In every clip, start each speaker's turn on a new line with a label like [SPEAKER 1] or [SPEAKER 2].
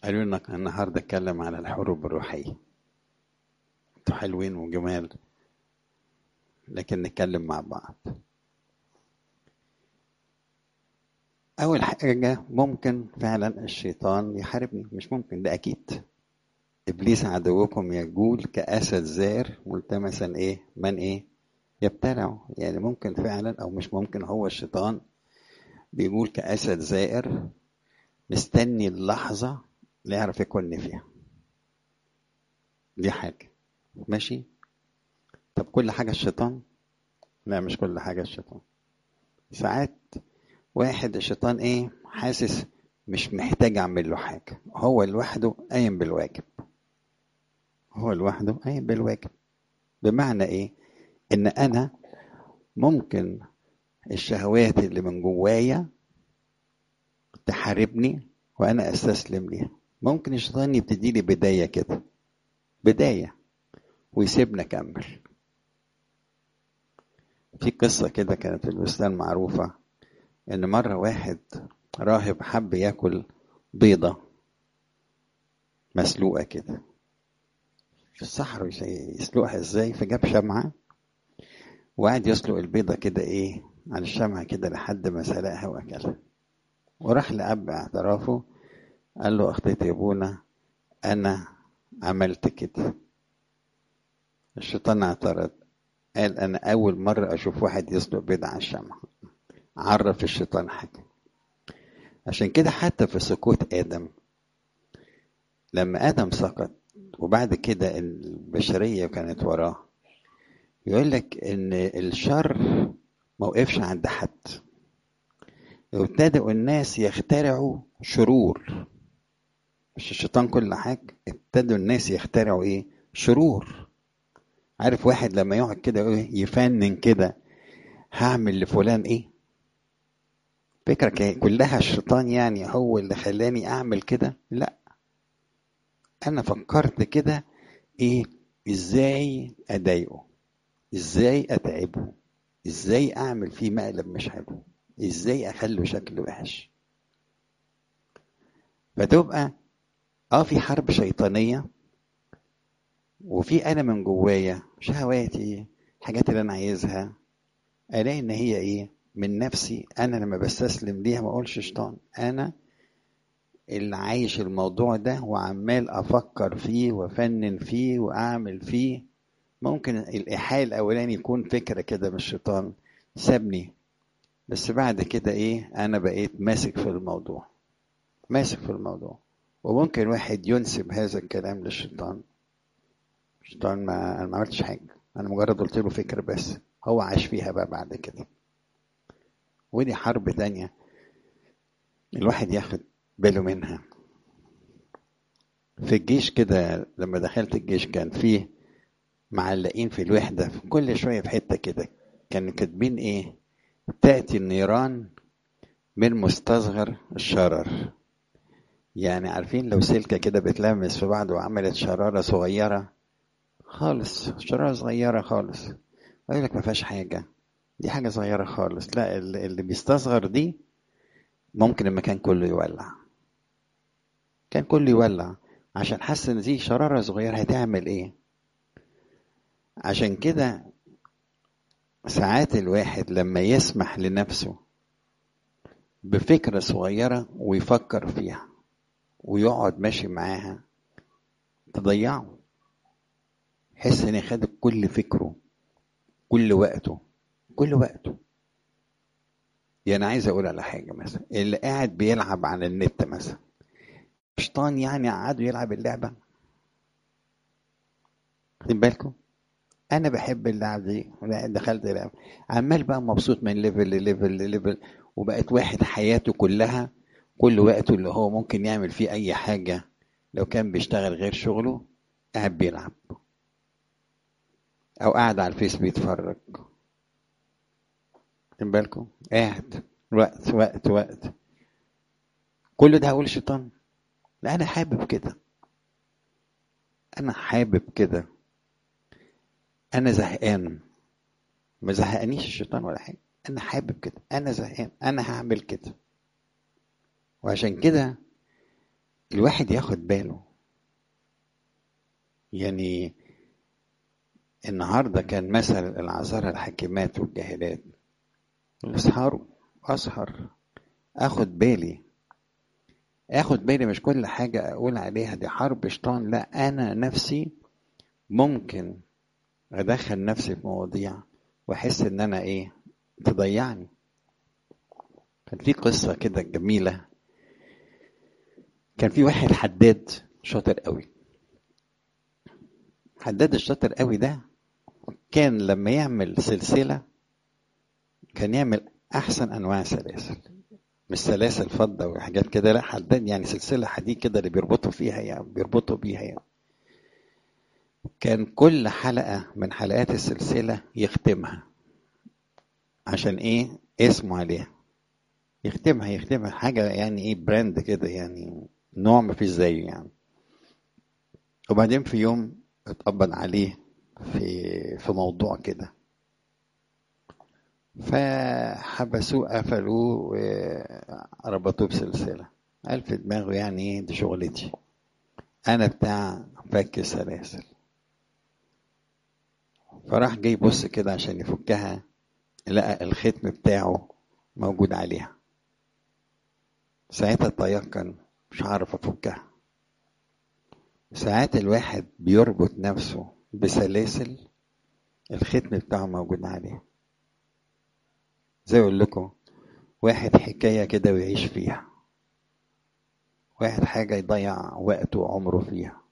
[SPEAKER 1] قالوا لنا النهارده اتكلم على الحروب الروحيه انتوا حلوين وجمال لكن نتكلم مع بعض اول حاجه ممكن فعلا الشيطان يحاربني مش ممكن ده اكيد ابليس عدوكم يجول كاسد زار ملتمسا ايه من ايه يبتلعه يعني ممكن فعلا او مش ممكن هو الشيطان بيقول كاسد زائر مستني اللحظه اللي يعرف يكون فيها دي حاجه ماشي طب كل حاجه الشيطان لا مش كل حاجه الشيطان ساعات واحد الشيطان ايه حاسس مش محتاج اعمل له حاجه هو لوحده قايم بالواجب هو لوحده قايم بالواجب بمعنى ايه ان انا ممكن الشهوات اللي من جوايا تحاربني وانا استسلم ليها ممكن الشيطان يبتدي لي بدايه كده بدايه ويسيبني اكمل في قصه كده كانت في البستان معروفه ان مره واحد راهب حب ياكل بيضه مسلوقه كده في الصحراء يسلقها ازاي فجاب شمعه وقعد يسلق البيضه كده ايه على الشمعة كده لحد ما سلقها واكلها وراح لأب اعترافه قال له أخطيت يا أبونا أنا عملت كده الشيطان اعترض قال أنا أول مرة أشوف واحد يسلق بيضة على الشمعة عرف الشيطان حاجة عشان كده حتى في سقوط آدم لما آدم سقط وبعد كده البشرية كانت وراه يقول لك إن الشر ما وقفش عند حد ابتدأوا الناس يخترعوا شرور مش الشيطان كل حاجة ابتدوا الناس يخترعوا ايه شرور عارف واحد لما يقعد كده يفنن كده هعمل لفلان ايه فكرة كلها الشيطان يعني هو اللي خلاني اعمل كده لا انا فكرت كده ايه ازاي اضايقه ازاي اتعبه ازاي اعمل فيه مقلب مش حلو ازاي اخليه شكله وحش فتبقى اه في حرب شيطانيه وفي انا من جوايا شهواتي الحاجات اللي انا عايزها الاقي ان هي ايه من نفسي انا لما بستسلم ليها ما اقولش شيطان انا اللي عايش الموضوع ده وعمال افكر فيه وافنن فيه واعمل فيه ممكن الايحاء الاولاني يكون فكره كده من الشيطان سابني بس بعد كده ايه انا بقيت ماسك في الموضوع ماسك في الموضوع وممكن واحد ينسب هذا الكلام للشيطان الشيطان ما انا ما عملتش حاجه انا مجرد قلت له فكره بس هو عاش فيها بقى بعد كده ودي حرب تانية الواحد ياخد باله منها في الجيش كده لما دخلت الجيش كان فيه معلقين في الوحدة في كل شوية في حتة كده كانوا كاتبين ايه تأتي النيران من مستصغر الشرر يعني عارفين لو سلكة كده بتلمس في بعض وعملت شرارة صغيرة خالص شرارة صغيرة خالص يقول لك ما فيهاش حاجة دي حاجة صغيرة خالص لا اللي بيستصغر دي ممكن المكان كله يولع كان كله يولع عشان حس ان دي شرارة صغيرة هتعمل ايه عشان كده ساعات الواحد لما يسمح لنفسه بفكرة صغيرة ويفكر فيها ويقعد ماشي معاها تضيعه يحس ان خد كل فكره كل وقته كل وقته يعني عايز اقول على حاجة مثلا اللي قاعد بيلعب على النت مثلا شيطان يعني قعدوا يلعب اللعبة واخدين بالكم انا بحب اللعب دي دخلت لعب عمال بقى مبسوط من ليفل لليفل لليفل وبقت واحد حياته كلها كل وقته اللي هو ممكن يعمل فيه اي حاجة لو كان بيشتغل غير شغله قاعد بيلعب او قاعد على الفيس بيتفرج واخدين بالكم قاعد وقت وقت وقت كل ده هقول شيطان لا انا حابب كده انا حابب كده انا زهقان ما زهقنيش الشيطان ولا حاجه انا حابب كده انا زهقان انا هعمل كده وعشان كده الواحد ياخد باله يعني النهارده كان مثل العذارى الحكيمات والجاهلات اسهروا اسهر اخد بالي اخد بالي مش كل حاجة اقول عليها دي حرب شيطان لا انا نفسي ممكن ادخل نفسي في مواضيع واحس ان انا ايه تضيعني كان في قصة كده جميلة كان في واحد حداد شاطر قوي حداد الشاطر قوي ده كان لما يعمل سلسلة كان يعمل أحسن أنواع السلاسل مش سلاسل فضة وحاجات كده لا حداد يعني سلسلة حديد كده اللي بيربطوا فيها يعني بيربطوا بيها يعني كان كل حلقة من حلقات السلسلة يختمها عشان ايه اسمه عليها يختمها يختمها حاجة يعني ايه براند كده يعني نوع مفيش زيه يعني وبعدين في يوم اتقبض عليه في في موضوع كده فحبسوه قفلوه وربطوه بسلسلة قال في دماغه يعني ايه دي شغلتي انا بتاع فك السلاسل فراح جاي يبص كده عشان يفكها لقى الختم بتاعه موجود عليها ساعتها تيقن مش عارف افكها ساعات الواحد بيربط نفسه بسلاسل الختم بتاعه موجود عليه زي اقول لكم واحد حكاية كده ويعيش فيها واحد حاجة يضيع وقته وعمره فيها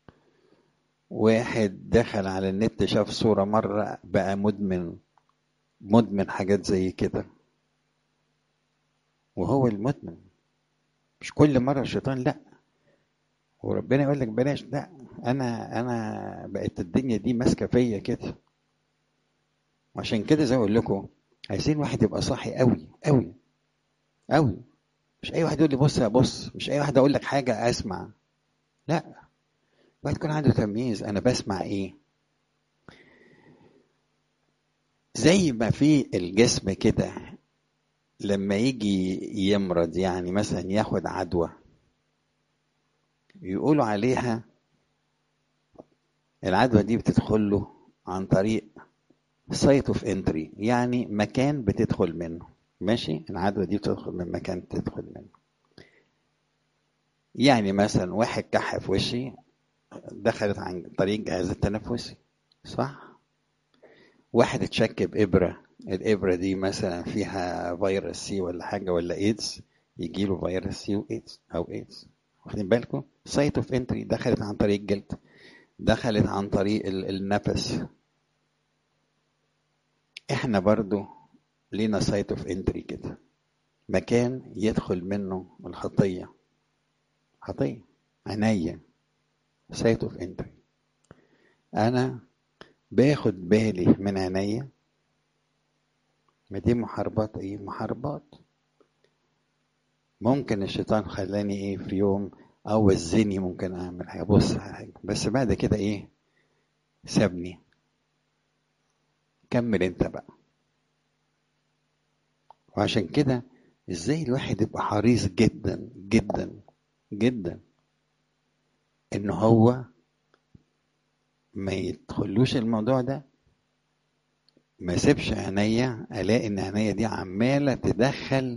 [SPEAKER 1] واحد دخل على النت شاف صورة مرة بقى مدمن مدمن حاجات زي كده وهو المدمن مش كل مرة الشيطان لا وربنا يقول لك بلاش لا انا انا بقت الدنيا دي ماسكه فيا كده وعشان كده زي ما اقول لكم عايزين واحد يبقى صاحي قوي قوي قوي مش اي واحد يقول لي بص يا بص مش اي واحد اقول لك حاجه اسمع لا واحد يكون عنده تمييز انا بسمع ايه زي ما في الجسم كده لما يجي يمرض يعني مثلا ياخد عدوى يقولوا عليها العدوى دي بتدخل له عن طريق سايت اوف انتري يعني مكان بتدخل منه ماشي العدوى دي بتدخل من مكان تدخل منه يعني مثلا واحد كح في وشي دخلت عن طريق الجهاز التنفسي صح واحد اتشك بإبرة الإبرة دي مثلا فيها فيروس سي ولا حاجة ولا إيدز يجيله فيروس سي وإيدز أو إيدز واخدين بالكم سايت اوف انتري دخلت عن طريق الجلد دخلت عن طريق النفس احنا برضو لينا سايت اوف انتري كده مكان يدخل منه الخطية خطية عينيا سايت اوف انتري انا باخد بالي من عينيا ما دي محاربات ايه محاربات ممكن الشيطان خلاني ايه في يوم او الزني ممكن اعمل حاجه بص على حاجه بس بعد كده ايه سابني كمل انت بقى وعشان كده ازاي الواحد يبقى حريص جدا جدا جدا ان هو ما يدخلوش الموضوع ده ما سيبش عينيا الاقي ان عينيا دي عماله تدخل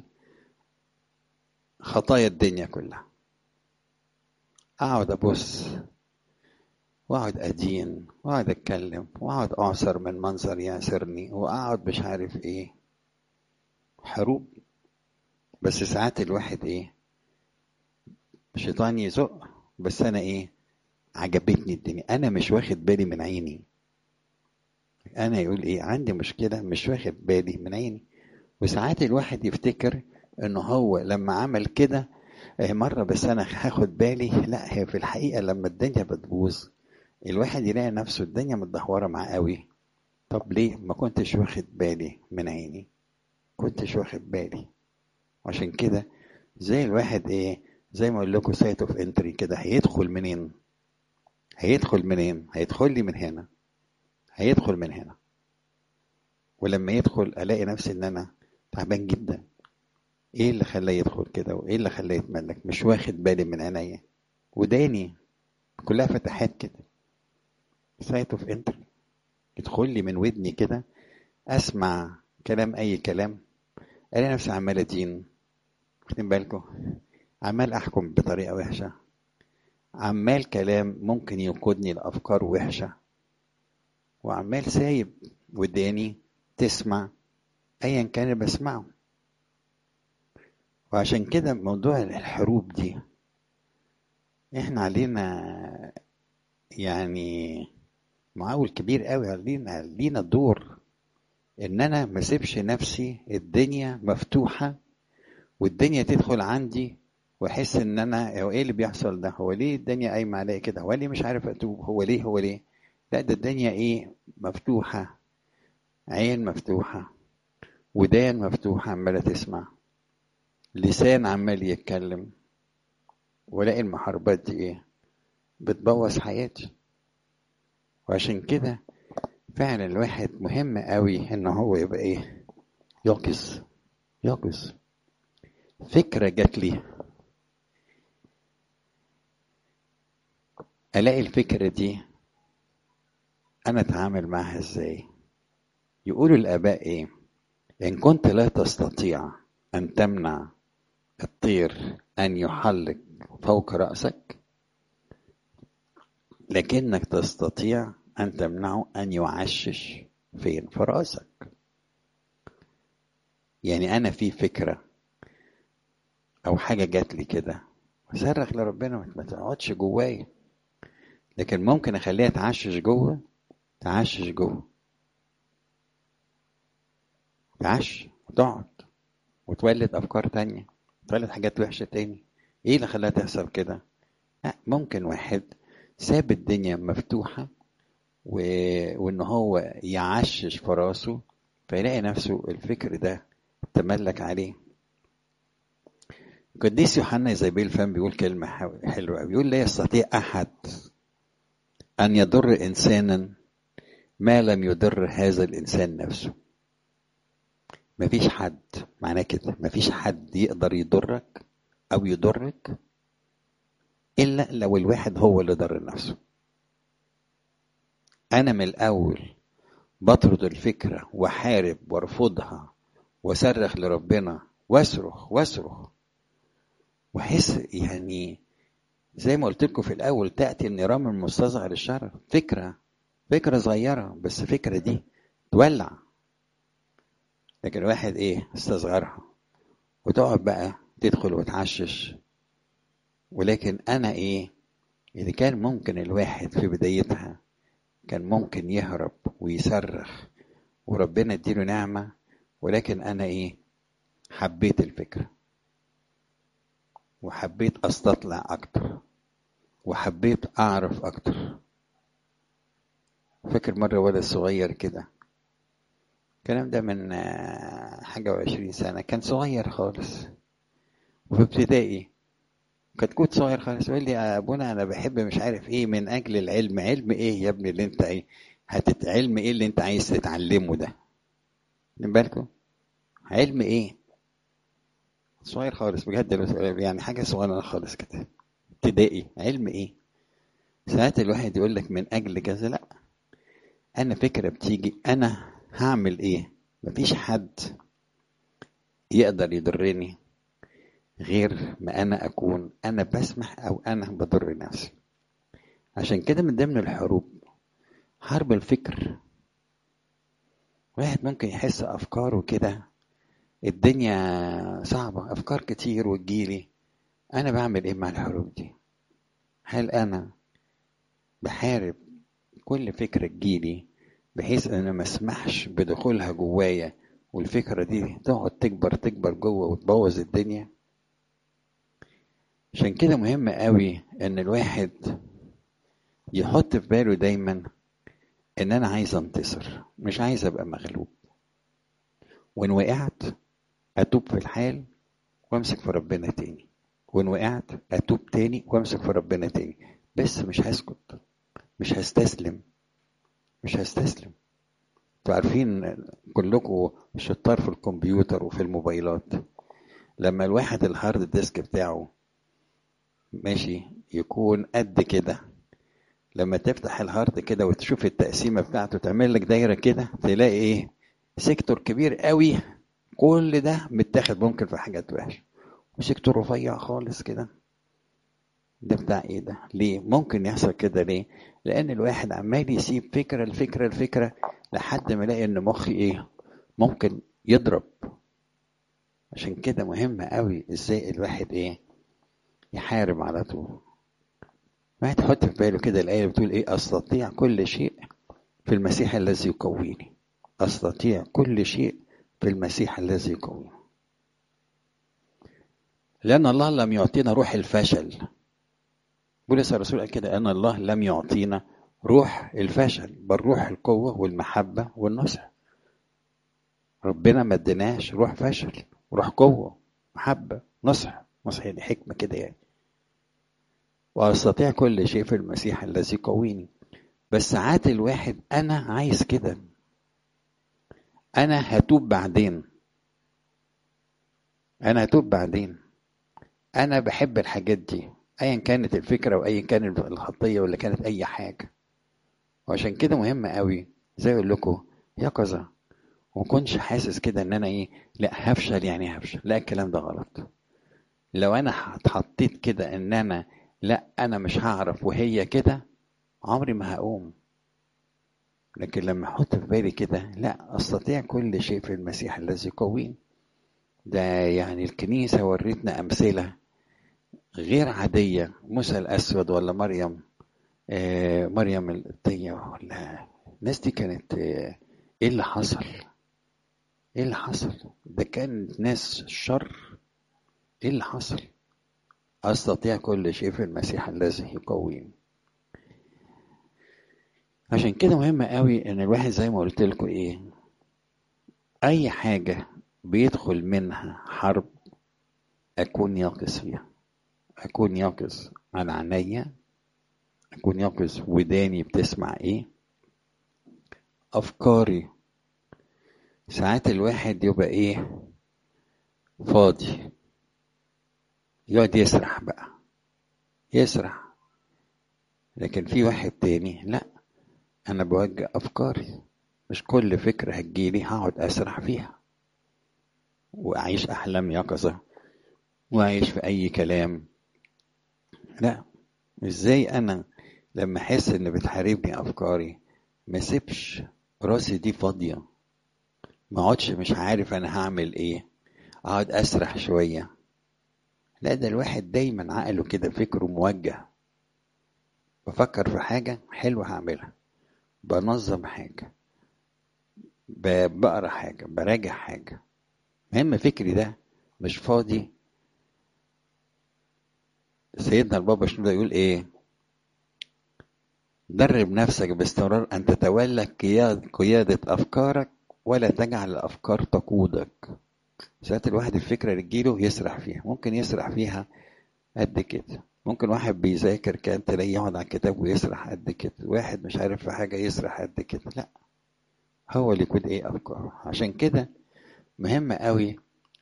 [SPEAKER 1] خطايا الدنيا كلها اقعد ابص واقعد ادين واقعد اتكلم واقعد اعصر من منظر ياسرني واقعد مش عارف ايه حروب بس ساعات الواحد ايه الشيطان يزق بس انا ايه عجبتني الدنيا انا مش واخد بالي من عيني انا يقول ايه عندي مشكله مش واخد بالي من عيني وساعات الواحد يفتكر انه هو لما عمل كده مرة بس أنا هاخد بالي لا هي في الحقيقة لما الدنيا بتبوظ الواحد يلاقي نفسه الدنيا متدهورة معاه قوي طب ليه ما كنتش واخد بالي من عيني كنتش واخد بالي وعشان كده زي الواحد ايه زي ما اقول لكم سايت اوف انتري كده هيدخل منين هيدخل منين هيدخل لي من هنا هيدخل من هنا ولما يدخل الاقي نفسي ان انا تعبان جدا ايه اللي خلاه يدخل كده وايه اللي خلاه يتملك مش واخد بالي من عينيا وداني كلها فتحات كده سايت اوف انتر يدخل لي من ودني كده اسمع كلام اي كلام الاقي نفسي عمال ادين واخدين بالكم عمال احكم بطريقه وحشه عمال كلام ممكن يقودني لافكار وحشه وعمال سايب وداني تسمع ايا كان اللي بسمعه وعشان كده موضوع الحروب دي احنا علينا يعني معاول كبير قوي علينا لينا دور ان انا ما اسيبش نفسي الدنيا مفتوحه والدنيا تدخل عندي واحس ان انا هو ايه اللي بيحصل ده هو ليه الدنيا قايمه عليا كده هو ليه مش عارف اتوب هو ليه هو ليه لا ده الدنيا ايه مفتوحه عين مفتوحه ودان مفتوحه عماله تسمع لسان عمال يتكلم ولاقي المحاربات دي ايه بتبوظ حياتي وعشان كده فعلا الواحد مهم قوي ان هو يبقى ايه يقظ يقظ فكرة جات لي الاقي الفكرة دي انا اتعامل معها ازاي يقولوا الاباء ايه ان كنت لا تستطيع ان تمنع الطير ان يحلق فوق رأسك لكنك تستطيع أن تمنعه أن يعشش فين في رأسك يعني أنا في فكرة أو حاجة جات لي كده أصرخ لربنا ما تقعدش جوايا لكن ممكن أخليها تعشش جوه تعشش جوه تعش وتقعد وتولد أفكار تانية تولد حاجات وحشة تاني إيه اللي خلاها تحصل كده؟ لا ممكن واحد ساب الدنيا مفتوحة و... وإن هو يعشش في راسه فيلاقي نفسه الفكر ده تملك عليه القديس يوحنا زي فهم بيقول كلمة حلوة بيقول لا يستطيع أحد أن يضر إنسانا ما لم يضر هذا الإنسان نفسه مفيش حد معناه كده مفيش حد يقدر يضرك أو يضرك إلا لو الواحد هو اللي ضر نفسه أنا من الأول بطرد الفكرة وحارب وارفضها وصرخ لربنا واصرخ واصرخ واحس يعني زي ما قلت لكم في الأول تأتي النيران من مستصغر الشر فكرة فكرة صغيرة بس الفكرة دي تولع لكن الواحد إيه استصغرها وتقعد بقى تدخل وتعشش ولكن انا ايه اذا كان ممكن الواحد في بدايتها كان ممكن يهرب ويصرخ وربنا اديله نعمة ولكن انا ايه حبيت الفكرة وحبيت استطلع اكتر وحبيت اعرف اكتر فاكر مرة ولد صغير كده الكلام ده من حاجة وعشرين سنة كان صغير خالص وفي ابتدائي كتكوت صغير خالص يقول لي يا ابونا انا بحب مش عارف ايه من اجل العلم علم ايه يا ابني اللي انت ايه هتت علم ايه اللي انت عايز تتعلمه ده من بالكم علم ايه صغير خالص بجد يعني حاجه صغيره خالص كده ابتدائي علم ايه ساعات الواحد يقول لك من اجل كذا لا انا فكره بتيجي انا هعمل ايه مفيش حد يقدر يضرني غير ما انا اكون انا بسمح او انا بضر نفسي عشان كده من ضمن الحروب حرب الفكر واحد ممكن يحس افكاره كده الدنيا صعبة افكار كتير وتجيلي انا بعمل ايه مع الحروب دي هل انا بحارب كل فكرة تجيلي بحيث ان انا ما اسمحش بدخولها جوايا والفكرة دي تقعد تكبر تكبر جوه وتبوظ الدنيا عشان كده مهم قوي ان الواحد يحط في باله دايما ان انا عايز انتصر مش عايز ابقى مغلوب وان وقعت اتوب في الحال وامسك في ربنا تاني وان وقعت اتوب تاني وامسك في ربنا تاني بس مش هسكت مش هستسلم مش هستسلم انتوا عارفين كلكم شطار في الكمبيوتر وفي الموبايلات لما الواحد الهارد ديسك بتاعه ماشي يكون قد كده لما تفتح الهارد كده وتشوف التقسيمه بتاعته تعمل لك دايره كده تلاقي ايه سيكتور كبير قوي كل ده متاخد ممكن في حاجات وحشه وسيكتور رفيع خالص كده ده بتاع ايه ده ليه ممكن يحصل كده ليه لان الواحد عمال يسيب فكره الفكره الفكره لحد ما يلاقي ان مخي ايه ممكن يضرب عشان كده مهم قوي ازاي الواحد ايه يحارب على طول ما تحط في باله كده الآية بتقول إيه أستطيع كل شيء في المسيح الذي يقويني أستطيع كل شيء في المسيح الذي يقويني لأن الله لم يعطينا روح الفشل بولس الرسول قال كده أن الله لم يعطينا روح الفشل بل روح القوة والمحبة والنصح ربنا ما اديناش روح فشل روح قوة محبة نصح نصح يعني حكمة كده يعني وأستطيع كل شيء في المسيح الذي يقويني بس ساعات الواحد أنا عايز كده أنا هتوب بعدين أنا هتوب بعدين أنا بحب الحاجات دي أيا كانت الفكرة وأيا كانت الخطية ولا كانت أي حاجة وعشان كده مهم قوي زي أقول لكم يقظة ومكنش حاسس كده إن أنا إيه لا هفشل يعني هفشل لا الكلام ده غلط لو أنا اتحطيت كده إن أنا لا انا مش هعرف وهي كده عمري ما هقوم لكن لما احط في بالي كده لا استطيع كل شيء في المسيح الذي يقويني ده يعني الكنيسة ورتنا أمثلة غير عادية موسى الأسود ولا مريم آه مريم القبطية ولا الناس دي كانت آه إيه اللي حصل؟ إيه اللي حصل؟ ده كانت ناس شر إيه اللي حصل؟ أستطيع كل شيء في المسيح الذي يقويني عشان كده مهم قوي ان الواحد زي ما قلت لكم ايه اي حاجة بيدخل منها حرب اكون يقظ فيها اكون يقظ على عينيا اكون يقظ وداني بتسمع ايه افكاري ساعات الواحد يبقى ايه فاضي يقعد يسرح بقى يسرح لكن في واحد تاني لا انا بوجه افكاري مش كل فكرة هتجيلي هقعد اسرح فيها واعيش احلام يقظة واعيش في اي كلام لا ازاي انا لما احس ان بتحاربني افكاري ما سيبش راسي دي فاضية ما اقعدش مش عارف انا هعمل ايه اقعد اسرح شويه لا ده الواحد دايما عقله كده فكره موجه بفكر في حاجة حلوة هعملها بنظم حاجة بقرا حاجة براجع حاجة مهم فكري ده مش فاضي سيدنا البابا شنودة يقول ايه درب نفسك باستمرار ان تتولى قيادة افكارك ولا تجعل الافكار تقودك ساعات الواحد الفكرة اللي تجيله يسرح فيها ممكن يسرح فيها قد كده ممكن واحد بيذاكر كان تلاقيه يقعد على الكتاب ويسرح قد كده واحد مش عارف في حاجة يسرح قد كده لا هو اللي يكون ايه افكاره عشان كده مهم قوي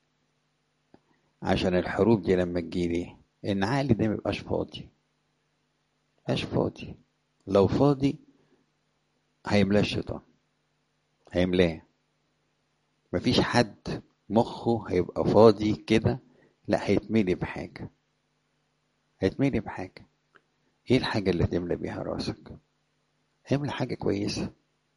[SPEAKER 1] عشان الحروب دي لما تجيلي ان عقلي ده ميبقاش فاضي مبقاش فاضي لو فاضي هيملاه الشيطان هيملاه مفيش حد مخه هيبقى فاضي كده لا هيتملي بحاجة هيتملي بحاجة ايه الحاجة اللي تملى بيها راسك املى حاجة كويسة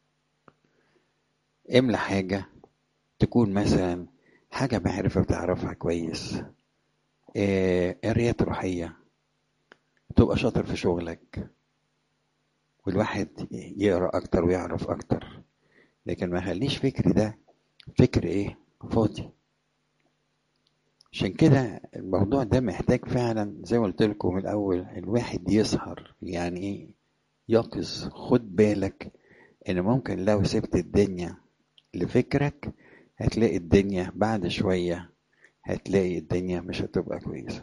[SPEAKER 1] املى حاجة تكون مثلا حاجة معرفة بتعرفها كويس إيه قرايات روحية تبقى شاطر في شغلك والواحد يقرا اكتر ويعرف اكتر لكن ما خليش فكري ده فكر ايه فاضي عشان كده الموضوع ده محتاج فعلا زي ما قلت لكم من الاول الواحد يسهر يعني ايه يقظ خد بالك ان ممكن لو سبت الدنيا لفكرك هتلاقي الدنيا بعد شوية هتلاقي الدنيا مش هتبقى كويسة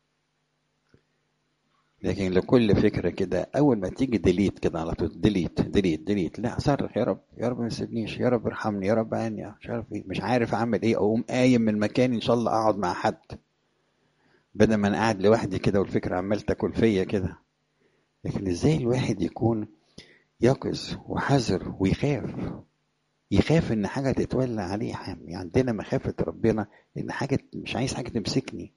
[SPEAKER 1] لكن لكل فكرة كده أول ما تيجي ديليت كده على طول ديليت ديليت ديليت لا صرخ يا رب يا رب ما تسيبنيش يا رب ارحمني يا رب عني مش عارف ايه مش عارف اعمل ايه اقوم قايم من مكاني ان شاء الله اقعد مع حد بدل ما انا قاعد لوحدي كده والفكره عمال تاكل فيا كده لكن ازاي الواحد يكون يقظ وحذر ويخاف يخاف ان حاجه تتولى عليه يعني عندنا مخافه ربنا ان حاجه مش عايز حاجه تمسكني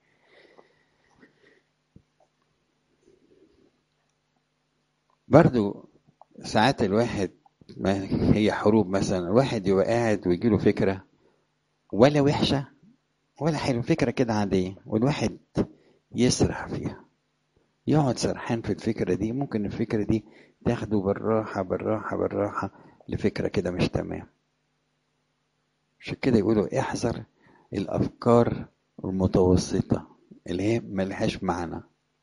[SPEAKER 1] برضو ساعات الواحد ما هي حروب مثلا الواحد يبقى قاعد ويجيله فكره ولا وحشه ولا حلو فكره كده عاديه والواحد يسرح فيها يقعد سرحان في الفكره دي ممكن الفكره دي تاخده بالراحه بالراحه بالراحه لفكره كده مش تمام عشان كده يقولوا احذر الافكار المتوسطه اللي هي ملهاش معنى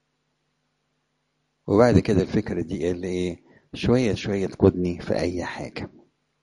[SPEAKER 1] وبعد كده الفكره دي اللي ايه شويه شويه تقودني في اي حاجه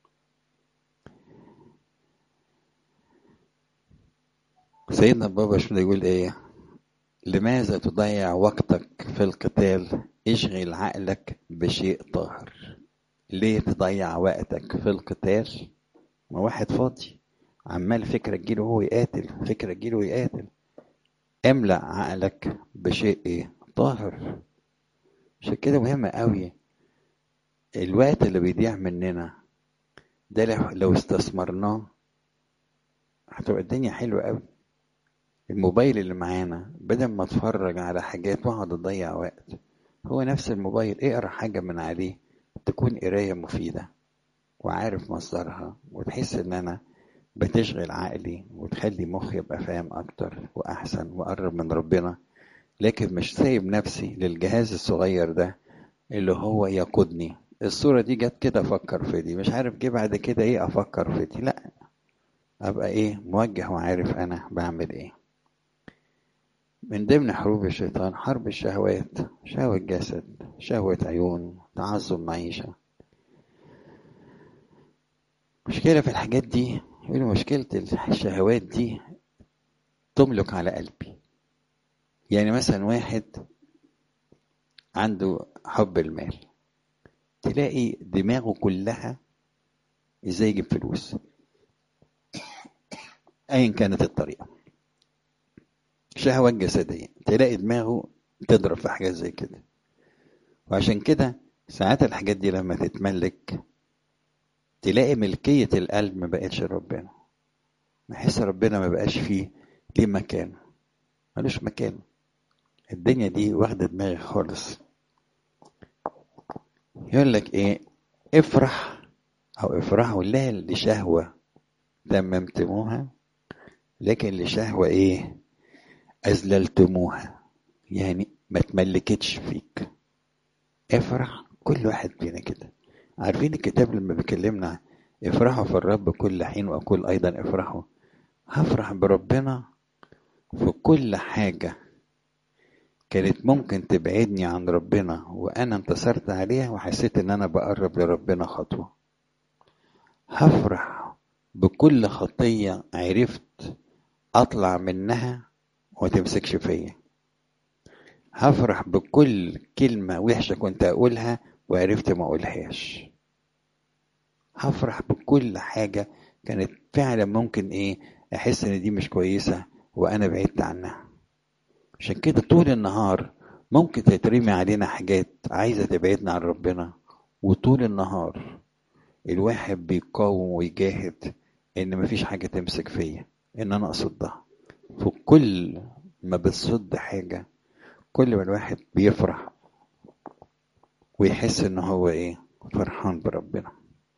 [SPEAKER 1] سيدنا بابا شنو يقول ايه لماذا تضيع وقتك في القتال اشغل عقلك بشيء طاهر ليه تضيع وقتك في القتال ما واحد فاضي عمال فكرة تجيله هو يقاتل فكرة تجيله يقاتل املأ عقلك بشيء ايه طاهر عشان كده مهم قوي الوقت اللي بيضيع مننا ده لو استثمرناه هتبقى الدنيا حلوة قوي الموبايل اللي معانا بدل ما اتفرج على حاجات واقعد اضيع وقت هو نفس الموبايل اقرا حاجة من عليه تكون قراية مفيدة وعارف مصدرها وتحس ان انا بتشغل عقلي وتخلي مخي يبقى فاهم اكتر واحسن واقرب من ربنا لكن مش سايب نفسي للجهاز الصغير ده اللي هو يقودني الصورة دي جت كده افكر في دي مش عارف جه بعد كده ايه افكر في دي لا ابقى ايه موجه وعارف انا بعمل ايه من ضمن حروب الشيطان حرب الشهوات شهوة جسد شهوة عيون تعظم معيشة مشكلة في الحاجات دي يقولوا مشكلة الشهوات دي تملك على قلبي يعني مثلا واحد عنده حب المال تلاقي دماغه كلها ازاي يجيب فلوس ايا كانت الطريقه شهوات جسديه تلاقي دماغه تضرب في حاجات زي كده وعشان كده ساعات الحاجات دي لما تتملك تلاقي ملكية القلب ما بقتش ربنا بحس ربنا ما بقاش فيه ليه مكان ملوش مكان الدنيا دي واخدة دماغي خالص يقول لك ايه افرح او افرحوا لا لشهوة تممتموها لكن لشهوة ايه اذللتموها يعني ما تملكتش فيك افرح كل واحد فينا كده عارفين الكتاب لما بيكلمنا افرحوا في الرب كل حين واقول ايضا افرحوا هفرح بربنا في كل حاجة كانت ممكن تبعدني عن ربنا وانا انتصرت عليها وحسيت ان انا بقرب لربنا خطوة هفرح بكل خطية عرفت اطلع منها وتمسكش فيا هفرح بكل كلمة وحشة كنت أقولها وعرفت ما أقولهاش هفرح بكل حاجة كانت فعلا ممكن إيه أحس إن دي مش كويسة وأنا بعدت عنها عشان كده طول النهار ممكن تترمي علينا حاجات عايزة تبعدنا عن ربنا وطول النهار الواحد بيقاوم ويجاهد إن مفيش حاجة تمسك فيا إن أنا أصدها في كل ما بتصد حاجة كل ما الواحد بيفرح ويحس ان هو ايه فرحان بربنا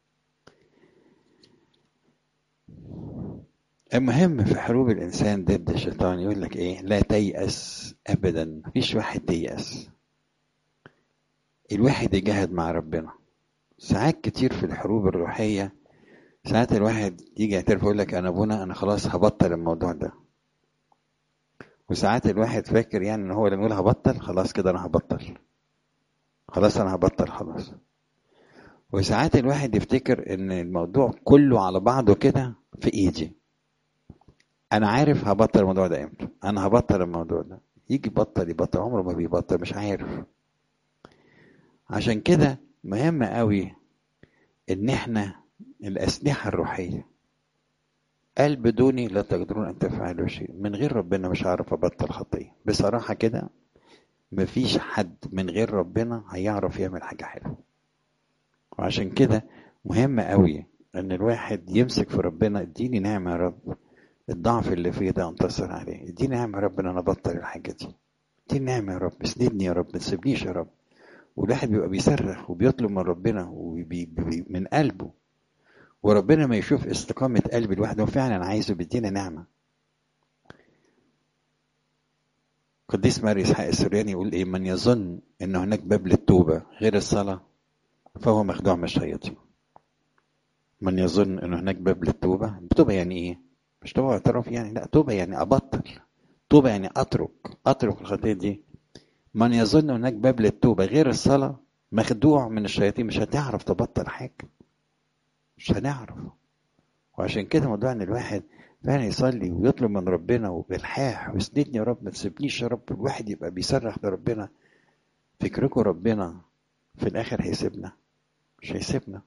[SPEAKER 1] المهم في حروب الانسان ضد الشيطان يقول لك ايه لا تيأس ابدا مفيش واحد ييأس الواحد يجاهد مع ربنا ساعات كتير في الحروب الروحية ساعات الواحد يجي يعترف يقول لك انا ابونا انا خلاص هبطل الموضوع ده وساعات الواحد فاكر يعني ان هو لما يقول هبطل خلاص كده انا هبطل خلاص انا هبطل خلاص وساعات الواحد يفتكر ان الموضوع كله على بعضه كده في ايدي انا عارف هبطل الموضوع ده امتى انا هبطل الموضوع ده يجي بطل يبطل عمره ما بيبطل مش عارف عشان كده مهم قوي ان احنا الاسلحه الروحيه قال بدوني لا تقدرون ان تفعلوا شيء من غير ربنا مش هعرف ابطل خطيه بصراحه كده مفيش حد من غير ربنا هيعرف يعمل حاجه حلوه وعشان كده مهم قوي ان الواحد يمسك في ربنا اديني نعمه يا رب الضعف اللي فيه ده انتصر عليه اديني نعمه يا رب ان انا ابطل الحاجه دي اديني نعمه يا رب اسندني يا رب ما تسيبنيش يا رب والواحد بيبقى بيصرخ وبيطلب من ربنا وبي بي من قلبه وربنا ما يشوف استقامة قلب الواحد هو فعلا عايزه بيدينا نعمة قديس ماري إسحاق السورياني يقول إيه من يظن إن هناك باب للتوبة غير الصلاة فهو مخدوع من الشياطين من يظن إن هناك باب للتوبة توبة يعني إيه؟ مش توبة اعتراف يعني لا توبة يعني أبطل توبة يعني أترك أترك الخطية دي من يظن هناك باب للتوبة غير الصلاة مخدوع من الشياطين مش هتعرف تبطل حاجة مش هنعرف وعشان كده موضوع ان الواحد فعلا يصلي ويطلب من ربنا وبالحاح ويسندني يا رب ما تسيبنيش يا رب الواحد يبقى بيصرخ لربنا فكركم ربنا في الاخر هيسيبنا مش هيسيبنا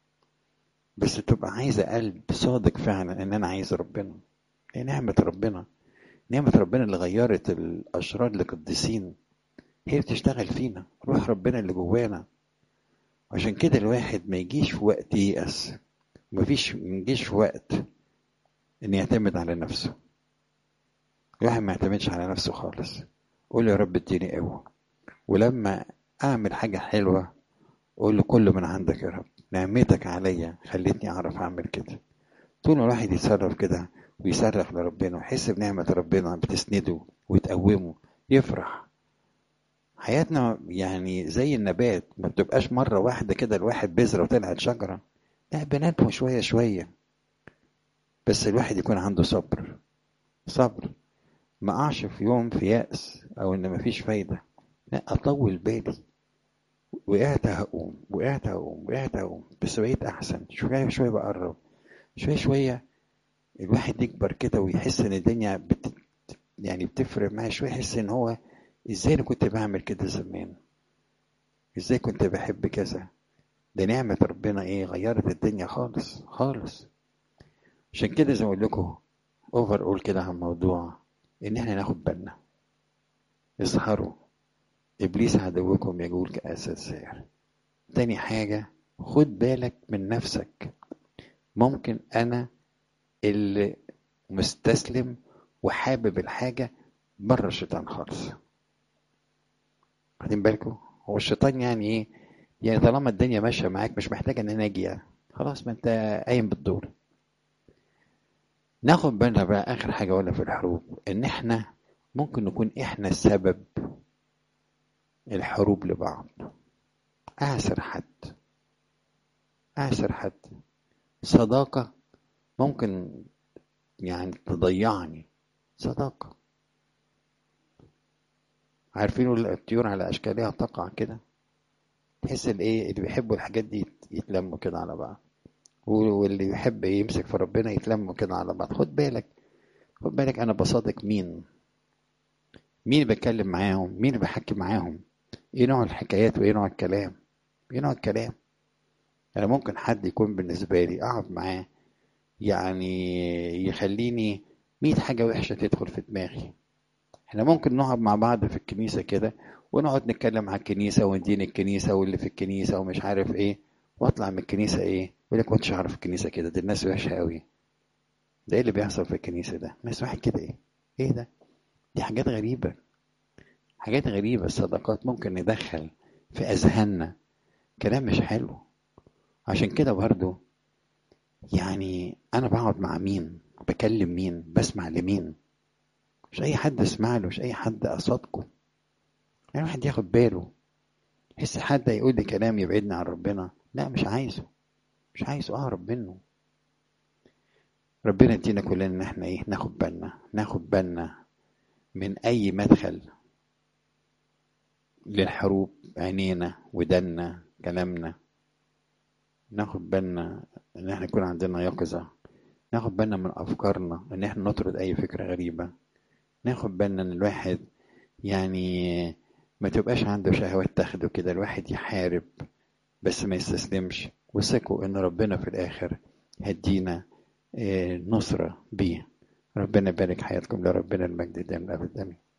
[SPEAKER 1] بس تبقى عايزة قلب صادق فعلا ان انا عايز ربنا هي نعمة ربنا نعمة ربنا اللي غيرت الاشرار لقديسين هي بتشتغل فينا روح ربنا اللي جوانا عشان كده الواحد ما يجيش في وقت ييأس مفيش ما يجيش في وقت ان يعتمد على نفسه الواحد ما يعتمدش على نفسه خالص قول يا رب اديني قوة ولما اعمل حاجة حلوة قول له كله من عندك يا رب نعمتك عليا خلتني اعرف اعمل كده طول ما الواحد يتصرف كده ويصرخ لربنا ويحس بنعمة ربنا بتسنده وتقومه يفرح حياتنا يعني زي النبات ما بتبقاش مرة واحدة كده الواحد بذرة وطلعت شجرة لا بننمو شوية شوية بس الواحد يكون عنده صبر صبر ما أقعش في يوم في يأس أو إن مفيش فايدة لا أطول بالي وقعت هقوم وقعت هقوم وقعت هقوم بس بقيت أحسن شوية شوية بقرب شوية شوية الواحد يكبر كده ويحس إن الدنيا بت... يعني بتفرق معاه شوية يحس إن هو ازاي انا كنت بعمل كده زمان ازاي كنت بحب كذا ده نعمة ربنا ايه غيرت الدنيا خالص خالص عشان كده زي ما اقول لكم اوفر اول كده عن الموضوع ان احنا ناخد بالنا اظهروا ابليس عدوكم يجول كاسد سائر تاني حاجة خد بالك من نفسك ممكن انا اللي مستسلم وحابب الحاجة بره الشيطان خالص واخدين بالكم هو الشيطان يعني ايه يعني طالما الدنيا ماشيه معاك مش محتاج ان انا اجي خلاص ما انت قايم بالدور ناخد بالنا بقى اخر حاجه ولا في الحروب ان احنا ممكن نكون احنا السبب الحروب لبعض اعسر حد اعسر حد صداقه ممكن يعني تضيعني صداقه عارفين الطيور على اشكالها تقع كده تحس الايه اللي بيحبوا الحاجات دي يتلموا كده على بعض واللي يحب يمسك في ربنا يتلموا كده على بعض خد بالك خد بالك انا بصادق مين مين اللي بتكلم معاهم مين اللي بحكي معاهم ايه نوع الحكايات وايه نوع الكلام ايه نوع الكلام انا ممكن حد يكون بالنسبه لي اقعد معاه يعني يخليني مية حاجة وحشة تدخل في دماغي احنا ممكن نقعد مع بعض في الكنيسة كده ونقعد نتكلم عن الكنيسة وندين الكنيسة واللي في الكنيسة ومش عارف ايه واطلع من الكنيسة ايه يقول لك كنتش اعرف الكنيسة كده دي الناس وحشة قوي ده ايه اللي بيحصل في الكنيسة ده ناس واحد كده ايه ايه ده دي حاجات غريبة حاجات غريبة الصداقات ممكن ندخل في أذهاننا كلام مش حلو عشان كده برضو يعني أنا بقعد مع مين بكلم مين بسمع لمين مش أي حد أسمع له مش أي حد أصادقه يعني واحد ياخد باله يحس حد يقول لي كلام يبعدني عن ربنا لا مش عايزه مش عايزه أهرب منه ربنا يدينا كلنا ان احنا ايه ناخد بالنا ناخد بالنا من اي مدخل للحروب عينينا ودنا كلامنا ناخد بالنا ان احنا يكون عندنا يقظة ناخد بالنا من افكارنا ان احنا نطرد اي فكرة غريبة ناخد بالنا ان الواحد يعني ما تبقاش عنده شهوات تاخده كده الواحد يحارب بس ما يستسلمش وثقوا ان ربنا في الاخر هدينا نصرة بيه ربنا يبارك حياتكم لربنا المجد دائما أبدا آمين